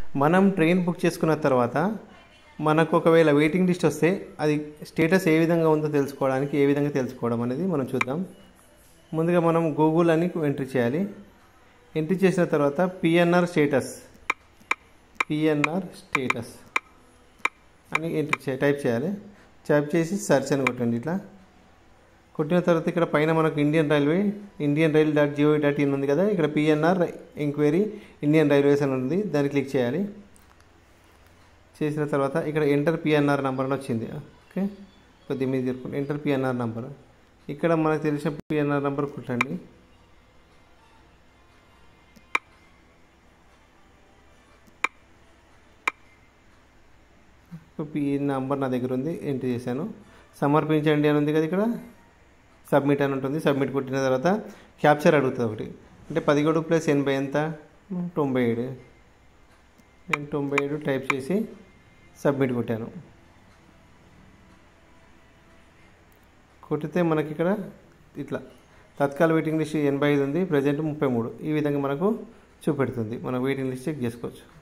మనం train book చేసుకున్న తర్వాత మనకు ఒకవేళ వెయిటింగ్ లిస్ట్ వస్తే అది స్టేటస్ ఏ విధంగా ఉందో తెలుసుకోవడానికి ఏ విధంగా తెలుసుకోవడం అనేది మనం చూద్దాం ముందుగా మనం గూగుల్ అని ఎంట్రీ చేయాలి ఎంట్రీ చేసిన తర్వాత పిఎన్ఆర్ స్టేటస్ పిఎన్ఆర్ స్టేటస్ అని ఎంట్రీ చే టైప్ చేయాలి టైప్ చేసి సెర్చ్ అని కొట్టండి ఇట్లా కొట్టిన తర్వాత ఇక్కడ పైన మనకు Indian railway Indian rail dot G O dot in కదా ఇక్కడ పిఎన్ఆర్ ఎంక్వైరీ ఇండియన్ రైల్వేస్ అని ఉంది దాన్ని క్లిక్ చేయాలి చేసిన తర్వాత ఇక్కడ ఎంటర్ పిఎన్ఆర్ నెంబర్ అని వచ్చింది ఓకే కొద్దిగా మీద తిరుపుకోండి ఎంటర్ పిఎన్ఆర్ నెంబర్ ఇక్కడ మనకు తెలిసిన పిఎన్ఆర్ నెంబర్ కొట్టండి ఈ నెంబర్ నా దగ్గర ఉంది ఎంట్రీ చేశాను సమర్పించండి అని ఉంది కదా ఇక్కడ సబ్మిట్ అని ఉంటుంది సబ్మిట్ కొట్టిన తర్వాత క్యాప్చర్ అడుగుతుంది ఒకటి అంటే పదిహేడు ప్లస్ ఎనభై ఎంత తొంభై ఏడు నేను తొంభై ఏడు టైప్ చేసి సబ్మిట్ కొట్టాను కొట్టితే మనకి ఇక్కడ ఇట్లా తత్కాల వెయిటింగ్ లిస్ట్ ఎనభై ఐదు ఉంది ప్రజెంట్ ముప్పై మూడు ఈ విధంగా మనకు చూపెడుతుంది మనం వెయిటింగ్ లిస్ట్ చెక్ చేసుకోవచ్చు